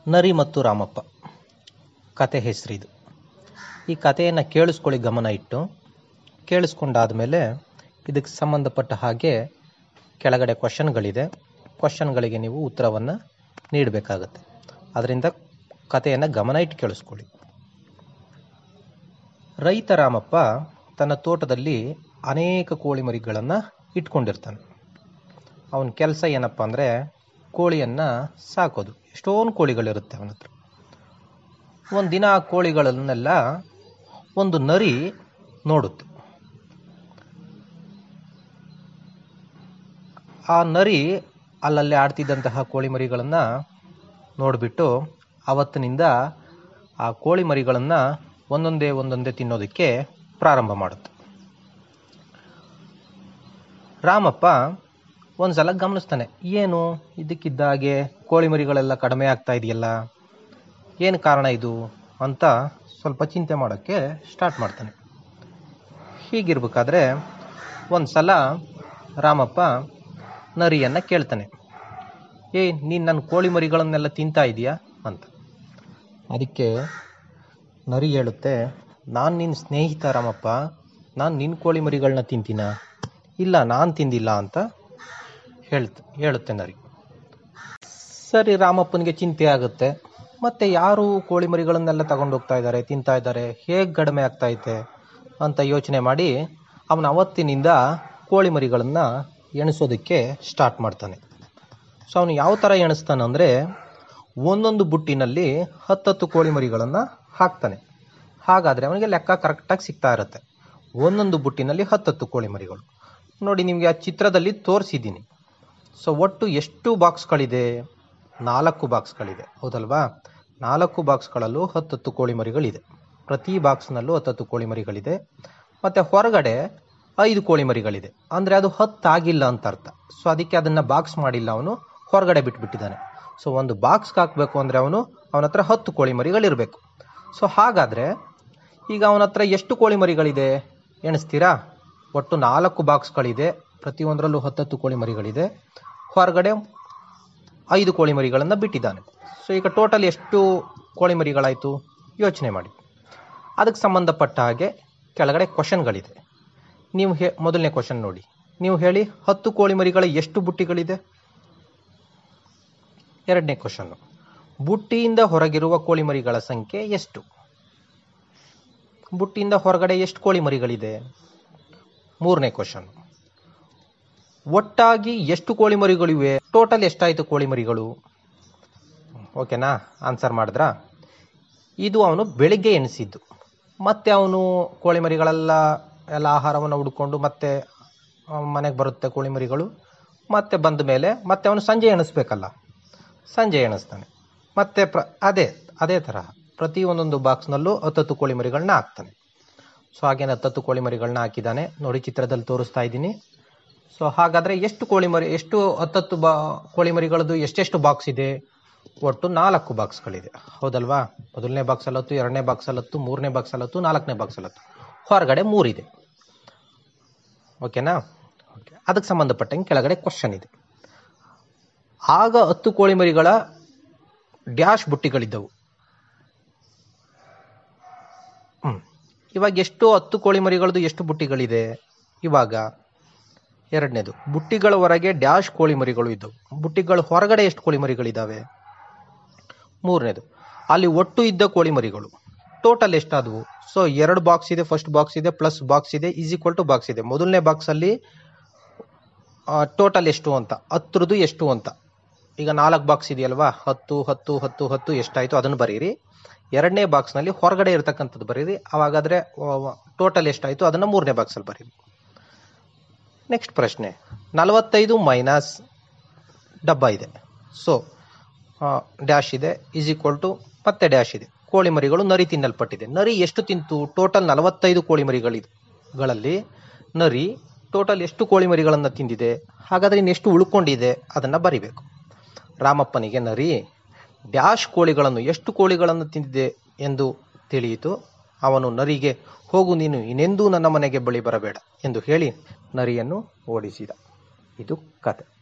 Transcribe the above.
ನರಿ ಮತ್ತು ರಾಮಪ್ಪ ಕತೆ ಹೆಸರಿದು ಈ ಕಥೆಯನ್ನು ಕೇಳಿಸ್ಕೊಳ್ಳಿ ಗಮನ ಇಟ್ಟು ಕೇಳಿಸ್ಕೊಂಡಾದಮೇಲೆ ಇದಕ್ಕೆ ಸಂಬಂಧಪಟ್ಟ ಹಾಗೆ ಕೆಳಗಡೆ ಕ್ವಶನ್ಗಳಿದೆ ಕ್ವಶನ್ಗಳಿಗೆ ನೀವು ಉತ್ತರವನ್ನು ನೀಡಬೇಕಾಗತ್ತೆ ಅದರಿಂದ ಕಥೆಯನ್ನು ಗಮನ ಇಟ್ಟು ಕೇಳಿಸ್ಕೊಳ್ಳಿ ರೈತ ರಾಮಪ್ಪ ತನ್ನ ತೋಟದಲ್ಲಿ ಅನೇಕ ಕೋಳಿ ಮರಿಗಳನ್ನು ಇಟ್ಕೊಂಡಿರ್ತಾನೆ ಅವನ ಕೆಲಸ ಏನಪ್ಪ ಅಂದರೆ ಕೋಳಿಯನ್ನು ಸಾಕೋದು ಎಷ್ಟೊಂದು ಕೋಳಿಗಳಿರುತ್ತೆ ಅವನ ಹತ್ರ ಒಂದು ದಿನ ಆ ಕೋಳಿಗಳನ್ನೆಲ್ಲ ಒಂದು ನರಿ ನೋಡುತ್ತೆ ಆ ನರಿ ಅಲ್ಲಲ್ಲಿ ಆಡ್ತಿದ್ದಂತಹ ಕೋಳಿ ಮರಿಗಳನ್ನು ನೋಡಿಬಿಟ್ಟು ಅವತ್ತಿನಿಂದ ಆ ಕೋಳಿ ಮರಿಗಳನ್ನು ಒಂದೊಂದೇ ಒಂದೊಂದೇ ತಿನ್ನೋದಕ್ಕೆ ಪ್ರಾರಂಭ ಮಾಡುತ್ತೆ ರಾಮಪ್ಪ ಒಂದ್ಸಲ ಗಮನಿಸ್ತಾನೆ ಏನು ಇದಕ್ಕಿದ್ದಾಗೆ ಕೋಳಿ ಮರಿಗಳೆಲ್ಲ ಕಡಿಮೆ ಆಗ್ತಾ ಇದೆಯಲ್ಲ ಏನು ಕಾರಣ ಇದು ಅಂತ ಸ್ವಲ್ಪ ಚಿಂತೆ ಮಾಡೋಕ್ಕೆ ಸ್ಟಾರ್ಟ್ ಮಾಡ್ತಾನೆ ಹೀಗಿರ್ಬೇಕಾದ್ರೆ ಒಂದು ಸಲ ರಾಮಪ್ಪ ನರಿಯನ್ನು ಕೇಳ್ತಾನೆ ಏ ನೀನು ನನ್ನ ಕೋಳಿ ಮರಿಗಳನ್ನೆಲ್ಲ ತಿಂತಾ ಇದೀಯಾ ಅಂತ ಅದಕ್ಕೆ ನರಿ ಹೇಳುತ್ತೆ ನಾನು ನಿನ್ನ ಸ್ನೇಹಿತ ರಾಮಪ್ಪ ನಾನು ನಿನ್ನ ಕೋಳಿ ಮರಿಗಳನ್ನ ತಿಂತೀನ ಇಲ್ಲ ನಾನು ತಿಂದಿಲ್ಲ ಅಂತ ಹೇಳ್ತ ಹೇಳುತ್ತೆ ನರಿ ಸರಿ ರಾಮಪ್ಪನಿಗೆ ಚಿಂತೆ ಆಗುತ್ತೆ ಮತ್ತೆ ಯಾರು ಕೋಳಿ ಮರಿಗಳನ್ನೆಲ್ಲ ತಗೊಂಡು ಹೋಗ್ತಾ ಇದ್ದಾರೆ ತಿಂತಾ ಇದ್ದಾರೆ ಹೇಗೆ ಕಡಿಮೆ ಆಗ್ತಾ ಐತೆ ಅಂತ ಯೋಚನೆ ಮಾಡಿ ಅವನ ಅವತ್ತಿನಿಂದ ಕೋಳಿ ಮರಿಗಳನ್ನು ಎಣಿಸೋದಕ್ಕೆ ಸ್ಟಾರ್ಟ್ ಮಾಡ್ತಾನೆ ಸೊ ಅವನು ಯಾವ ಥರ ಎಣಿಸ್ತಾನೆ ಅಂದರೆ ಒಂದೊಂದು ಬುಟ್ಟಿನಲ್ಲಿ ಹತ್ತತ್ತು ಕೋಳಿ ಮರಿಗಳನ್ನು ಹಾಕ್ತಾನೆ ಹಾಗಾದರೆ ಅವನಿಗೆ ಲೆಕ್ಕ ಕರೆಕ್ಟಾಗಿ ಸಿಗ್ತಾ ಇರುತ್ತೆ ಒಂದೊಂದು ಬುಟ್ಟಿನಲ್ಲಿ ಹತ್ತತ್ತು ಕೋಳಿ ಮರಿಗಳು ನೋಡಿ ನಿಮಗೆ ಆ ಚಿತ್ರದಲ್ಲಿ ತೋರಿಸಿದ್ದೀನಿ ಸೊ ಒಟ್ಟು ಎಷ್ಟು ಬಾಕ್ಸ್ಗಳಿದೆ ನಾಲ್ಕು ಬಾಕ್ಸ್ಗಳಿದೆ ಹೌದಲ್ವಾ ನಾಲ್ಕು ಬಾಕ್ಸ್ಗಳಲ್ಲೂ ಹತ್ತತ್ತು ಕೋಳಿ ಮರಿಗಳಿದೆ ಪ್ರತಿ ಬಾಕ್ಸ್ನಲ್ಲೂ ಹತ್ತತ್ತು ಕೋಳಿ ಮರಿಗಳಿದೆ ಮತ್ತು ಹೊರಗಡೆ ಐದು ಕೋಳಿ ಮರಿಗಳಿದೆ ಅಂದರೆ ಅದು ಹತ್ತಾಗಿಲ್ಲ ಅಂತ ಅರ್ಥ ಸೊ ಅದಕ್ಕೆ ಅದನ್ನು ಬಾಕ್ಸ್ ಮಾಡಿಲ್ಲ ಅವನು ಹೊರಗಡೆ ಬಿಟ್ಬಿಟ್ಟಿದ್ದಾನೆ ಸೊ ಒಂದು ಬಾಕ್ಸ್ಗೆ ಹಾಕಬೇಕು ಅಂದರೆ ಅವನು ಅವನ ಹತ್ರ ಹತ್ತು ಕೋಳಿ ಮರಿಗಳಿರಬೇಕು ಸೊ ಹಾಗಾದರೆ ಈಗ ಅವನ ಹತ್ರ ಎಷ್ಟು ಕೋಳಿ ಮರಿಗಳಿದೆ ಎಣಿಸ್ತೀರಾ ಒಟ್ಟು ನಾಲ್ಕು ಬಾಕ್ಸ್ಗಳಿದೆ ಪ್ರತಿಯೊಂದರಲ್ಲೂ ಹತ್ತತ್ತು ಕೋಳಿ ಮರಿಗಳಿದೆ ಹೊರಗಡೆ ಐದು ಕೋಳಿ ಮರಿಗಳನ್ನು ಬಿಟ್ಟಿದ್ದಾನೆ ಸೊ ಈಗ ಟೋಟಲ್ ಎಷ್ಟು ಕೋಳಿ ಮರಿಗಳಾಯಿತು ಯೋಚನೆ ಮಾಡಿ ಅದಕ್ಕೆ ಸಂಬಂಧಪಟ್ಟ ಹಾಗೆ ಕೆಳಗಡೆ ಕ್ವಶನ್ಗಳಿದೆ ನೀವು ಹೇ ಮೊದಲನೇ ಕ್ವಶನ್ ನೋಡಿ ನೀವು ಹೇಳಿ ಹತ್ತು ಕೋಳಿ ಮರಿಗಳ ಎಷ್ಟು ಬುಟ್ಟಿಗಳಿದೆ ಎರಡನೇ ಕ್ವಶನ್ನು ಬುಟ್ಟಿಯಿಂದ ಹೊರಗಿರುವ ಕೋಳಿ ಮರಿಗಳ ಸಂಖ್ಯೆ ಎಷ್ಟು ಬುಟ್ಟಿಯಿಂದ ಹೊರಗಡೆ ಎಷ್ಟು ಕೋಳಿ ಮರಿಗಳಿದೆ ಮೂರನೇ ಕ್ವಶನ್ ಒಟ್ಟಾಗಿ ಎಷ್ಟು ಕೋಳಿ ಮರಿಗಳಿವೆ ಟೋಟಲ್ ಎಷ್ಟಾಯಿತು ಕೋಳಿ ಮರಿಗಳು ಓಕೆನಾ ಆನ್ಸರ್ ಮಾಡಿದ್ರಾ ಇದು ಅವನು ಬೆಳಿಗ್ಗೆ ಎಣಿಸಿದ್ದು ಮತ್ತೆ ಅವನು ಕೋಳಿ ಮರಿಗಳೆಲ್ಲ ಎಲ್ಲ ಆಹಾರವನ್ನು ಹುಡ್ಕೊಂಡು ಮತ್ತೆ ಮನೆಗೆ ಬರುತ್ತೆ ಕೋಳಿ ಮರಿಗಳು ಮತ್ತೆ ಬಂದ ಮೇಲೆ ಮತ್ತೆ ಅವನು ಸಂಜೆ ಎಣಿಸ್ಬೇಕಲ್ಲ ಸಂಜೆ ಎಣಿಸ್ತಾನೆ ಮತ್ತೆ ಪ್ರ ಅದೇ ಅದೇ ತರಹ ಪ್ರತಿ ಒಂದೊಂದು ಬಾಕ್ಸ್ನಲ್ಲೂ ಹತ್ತತ್ತು ಕೋಳಿ ಮರಿಗಳನ್ನ ಹಾಕ್ತಾನೆ ಸೊ ಹಾಗೇನೆ ಹತ್ತತ್ತು ಕೋಳಿ ಮರಿಗಳನ್ನ ಹಾಕಿದ್ದಾನೆ ನೋಡಿ ಚಿತ್ರದಲ್ಲಿ ತೋರಿಸ್ತಾ ಇದ್ದೀನಿ ಸೊ ಹಾಗಾದರೆ ಎಷ್ಟು ಕೋಳಿ ಮರಿ ಎಷ್ಟು ಹತ್ತತ್ತು ಬಾ ಕೋಳಿ ಮರಿಗಳದ್ದು ಎಷ್ಟೆಷ್ಟು ಬಾಕ್ಸ್ ಇದೆ ಒಟ್ಟು ನಾಲ್ಕು ಬಾಕ್ಸ್ಗಳಿದೆ ಹೌದಲ್ವಾ ಮೊದಲನೇ ಬಾಕ್ಸಲ್ಲಿ ಹತ್ತು ಎರಡನೇ ಬಾಕ್ಸಲ್ಲಿ ಹತ್ತು ಮೂರನೇ ಬಾಕ್ಸಲ್ಲಿ ಹತ್ತು ನಾಲ್ಕನೇ ಬಾಕ್ಸಲ್ಲಿ ಹತ್ತು ಹೊರಗಡೆ ಮೂರಿದೆ ಓಕೆನಾ ಓಕೆ ಅದಕ್ಕೆ ಸಂಬಂಧಪಟ್ಟಂಗೆ ಕೆಳಗಡೆ ಕ್ವಶನ್ ಇದೆ ಆಗ ಹತ್ತು ಕೋಳಿ ಮರಿಗಳ ಡ್ಯಾಶ್ ಬುಟ್ಟಿಗಳಿದ್ದವು ಹ್ಞೂ ಇವಾಗ ಎಷ್ಟು ಹತ್ತು ಕೋಳಿ ಮರಿಗಳದ್ದು ಎಷ್ಟು ಬುಟ್ಟಿಗಳಿದೆ ಇವಾಗ ಎರಡನೇದು ಬುಟ್ಟಿಗಳ ಹೊರಗೆ ಡ್ಯಾಶ್ ಕೋಳಿ ಮರಿಗಳು ಇದ್ದವು ಬುಟ್ಟಿಗಳ ಹೊರಗಡೆ ಎಷ್ಟು ಕೋಳಿ ಮರಿಗಳಿದ್ದಾವೆ ಮೂರನೇದು ಅಲ್ಲಿ ಒಟ್ಟು ಇದ್ದ ಕೋಳಿ ಮರಿಗಳು ಟೋಟಲ್ ಎಷ್ಟಾದವು ಸೊ ಎರಡು ಬಾಕ್ಸ್ ಇದೆ ಫಸ್ಟ್ ಬಾಕ್ಸ್ ಇದೆ ಪ್ಲಸ್ ಬಾಕ್ಸ್ ಇದೆ ಈಸ್ ಈಕ್ವಲ್ ಟು ಬಾಕ್ಸ್ ಇದೆ ಮೊದಲನೇ ಬಾಕ್ಸಲ್ಲಿ ಟೋಟಲ್ ಎಷ್ಟು ಅಂತ ಹತ್ರದ್ದು ಎಷ್ಟು ಅಂತ ಈಗ ನಾಲ್ಕು ಬಾಕ್ಸ್ ಇದೆಯಲ್ವಾ ಹತ್ತು ಹತ್ತು ಹತ್ತು ಹತ್ತು ಎಷ್ಟಾಯಿತು ಅದನ್ನು ಬರೀರಿ ಎರಡನೇ ಬಾಕ್ಸ್ನಲ್ಲಿ ಹೊರಗಡೆ ಇರತಕ್ಕಂಥದ್ದು ಬರೀರಿ ಅವಾಗಾದರೆ ಟೋಟಲ್ ಎಷ್ಟಾಯಿತು ಅದನ್ನು ಮೂರನೇ ಬಾಕ್ಸಲ್ಲಿ ಬರೀರಿ ನೆಕ್ಸ್ಟ್ ಪ್ರಶ್ನೆ ನಲವತ್ತೈದು ಮೈನಸ್ ಡಬ್ಬ ಇದೆ ಸೊ ಡ್ಯಾಶ್ ಇದೆ ಈಸ್ ಈಕ್ವಲ್ ಟು ಮತ್ತೆ ಡ್ಯಾಶ್ ಇದೆ ಕೋಳಿ ಮರಿಗಳು ನರಿ ತಿನ್ನಲ್ಪಟ್ಟಿದೆ ನರಿ ಎಷ್ಟು ತಿಂತು ಟೋಟಲ್ ನಲವತ್ತೈದು ಕೋಳಿ ಮರಿಗಳಿಗಳಲ್ಲಿ ನರಿ ಟೋಟಲ್ ಎಷ್ಟು ಕೋಳಿ ಮರಿಗಳನ್ನು ತಿಂದಿದೆ ಹಾಗಾದರೆ ಇನ್ನು ಎಷ್ಟು ಉಳ್ಕೊಂಡಿದೆ ಅದನ್ನು ಬರಿಬೇಕು ರಾಮಪ್ಪನಿಗೆ ನರಿ ಡ್ಯಾಶ್ ಕೋಳಿಗಳನ್ನು ಎಷ್ಟು ಕೋಳಿಗಳನ್ನು ತಿಂದಿದೆ ಎಂದು ತಿಳಿಯಿತು ಅವನು ನರಿಗೆ ಹೋಗು ನೀನು ಇನ್ನೆಂದೂ ನನ್ನ ಮನೆಗೆ ಬಳಿ ಬರಬೇಡ ಎಂದು ಹೇಳಿ ನರಿಯನ್ನು ಓಡಿಸಿದ ಇದು ಕತೆ